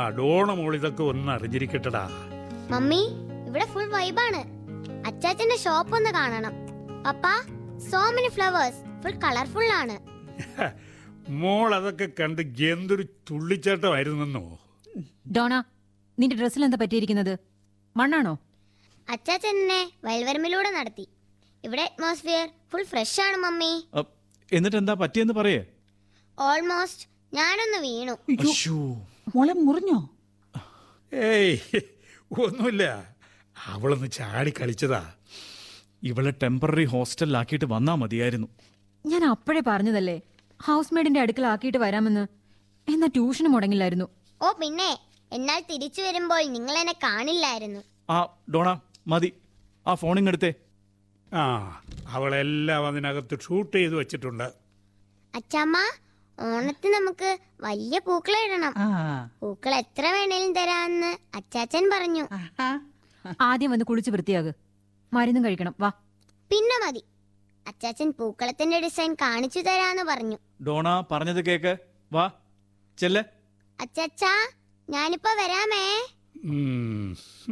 Donna മോൾ ഇതൊക്കെ ഒന്ന് അറിഞ്ഞിരിക്കട്ടടാ mummy ഇവിടെ ഫുൾ വൈബാണ് അച്ചാച്ചന്റെ ഷോപ്പ് ഒന്ന് കാണണം പപ്പ so many flowers full colourful ആണ് മോൾ അതൊക്കെ കണ്ട് എന്തൊരു തുള്ളിച്ചാട്ടമായിരുന്നെന്നോ ഡോണ നിന്റെ ഡ്രസ്സിൽ എന്താ പറ്റിയിരിക്കുന്നത് മണ്ണാണോ അച്ചാച്ചൻ എന്നെ വയൽവരമ്പിലൂടെ നടത്തി ഇവിടെ അറ്റ്മോസ്ഫിയർ ഫുൾ ഫ്രഷ് ആണ് മമ്മി അ, എന്നിട്ട് എന്താ പറ്റിയെന്ന് പറയേ ഓൾമോസ്റ്റ് ഞാനൊന്ന് വീണു അശ്ശോ. മോളെ മുറിഞ്ഞോ ഏയ് ഒന്നുമില്ല അവളൊന്ന് ചാടി കളിച്ചതാ ഇവളെ ടെമ്പററി ഹോസ്റ്റലിലാക്കിയിട്ട് വന്നാ മതിയായിരുന്നു ഞാൻ അപ്പോഴേ പറഞ്ഞതല്ലേ ഹൗസ് മെയ്ഡിന്റെ അടുക്കലാക്കിയിട്ട് വരാമെന്ന് എന്നാ ട്യൂഷന് മുടങ്ങില്ലായിരുന്നു ഓ പിന്നെ എന്നാൽ തിരിച്ചു വരുമ്പോൾ നിങ്ങൾ എന്നെ കാണില്ലായിരുന്നു ആ ഡോണ മതി ആ ഫോണിങ്ങെടുത്തേ ആ അവളെല്ലാം അതിനകത്ത് ഷൂട്ട് ചെയ്ത് വെച്ചിട്ടുണ്ട് അച്ചാമ്മ ഓണത്തിന് നമുക്ക് വലിയ പൂക്കളിടണം ആ പൂക്കൾ എത്ര വേണേലും തരാമെന്ന് അച്ചാച്ചൻ പറഞ്ഞു ആഹാ. ആദ്യം വന്ന് കുളിച്ച് വൃത്തിയാക് മരുന്നും കഴിക്കണം വാ പിന്നെ മതി അച്ചാച്ചൻ പൂക്കളത്തിന്റെ ഡിസൈൻ കാണിച്ചു തരാന്ന് പറഞ്ഞു ഡോണ പറഞ്ഞത് കേക്ക് വാ ചെല്ലേ അച്ചാച്ചാ ഞാനിപ്പോ വരാമേ ഉം.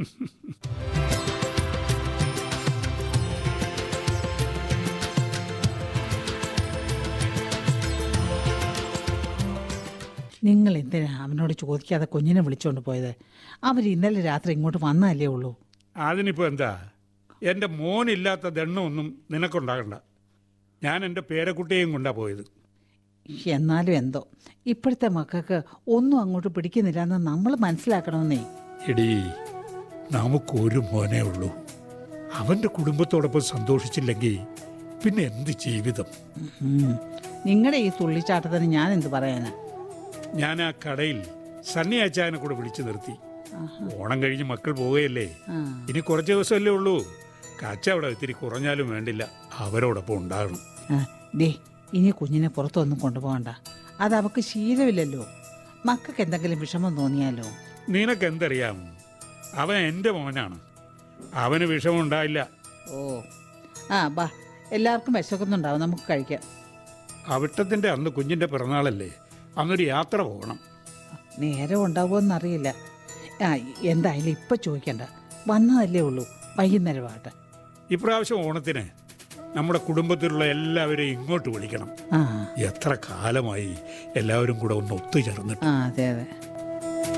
നിങ്ങൾ എന്തിനാ അവനോട് ചോദിക്കാതെ കുഞ്ഞിനെ വിളിച്ചോണ്ട് പോയത് അവർ ഇന്നലെ രാത്രി ഇങ്ങോട്ട് വന്നതല്ലേ ഉള്ളൂ അതിനിപ്പോ എന്താ എൻ്റെ മോനില്ലാത്ത ദണ്ണമൊന്നും നിനക്കുണ്ടാകണ്ട ഞാൻ എൻ്റെ പേരക്കുട്ടിയെയും കൊണ്ടാ പോയത് എന്നാലും എന്തോ ഇപ്പോഴത്തെ മക്കൾക്ക് ഒന്നും അങ്ങോട്ട് പിടിക്കുന്നില്ല എന്ന് നമ്മൾ മനസ്സിലാക്കണമെന്നേ എടീ നമുക്കൊരു മോനേ ഉള്ളൂ അവൻ്റെ കുടുംബത്തോടൊപ്പം സന്തോഷിച്ചില്ലെങ്കിൽ പിന്നെ എന്ത് ജീവിതം നിങ്ങളുടെ ഈ തുള്ളിച്ചാട്ടത്തിന് ഞാൻ എന്ത് പറയാനാ ഞാൻ ആ കടയിൽ സണ്ണി അച്ചായനെ കൂടെ വിളിച്ചു നിർത്തി ഓണം കഴിഞ്ഞ് മക്കൾ പോവുകയല്ലേ ആ ഇനി കുറച്ച് ദിവസമല്ലേ ഉള്ളൂ കച്ചവടം ഇത്തിരി കുറഞ്ഞാലും വേണ്ടില്ല അവരോടൊപ്പം ഉണ്ടാകണം ആ, ദേ ഇനി കുഞ്ഞിനെ പുറത്തൊന്നും കൊണ്ടുപോകണ്ട അത് അവക്ക് ശീലമില്ലല്ലോ മക്കൾക്ക് എന്തെങ്കിലും വിഷമം തോന്നിയാലോ നിനക്ക് എന്തറിയാം അവൻ എൻ്റെ മോനാണ് അവന് വിഷമം ഉണ്ടായില്ല ഓ ആ ബാ എല്ലാവർക്കും വിശക്കുന്നുണ്ടാവും നമുക്ക് കഴിക്കാം അവിട്ടത്തിൻ്റെ അന്ന് കുഞ്ഞിൻ്റെ പിറന്നാളല്ലേ അന്നൊരു യാത്ര പോകണം നേരം ഉണ്ടാവുമെന്നറിയില്ല ആ എന്തായാലും ഇപ്പം ചോദിക്കണ്ട വന്നതല്ലേ ഉള്ളൂ വൈകുന്നേരമാകട്ടെ ഇപ്രാവശ്യം ഓണത്തിന് നമ്മുടെ കുടുംബത്തിലുള്ള എല്ലാവരെയും ഇങ്ങോട്ട് വിളിക്കണം ആ എത്ര കാലമായി എല്ലാവരും കൂടെ ഒന്ന് ഒത്തുചേർന്നിട്ട് ആ അതെ അതെ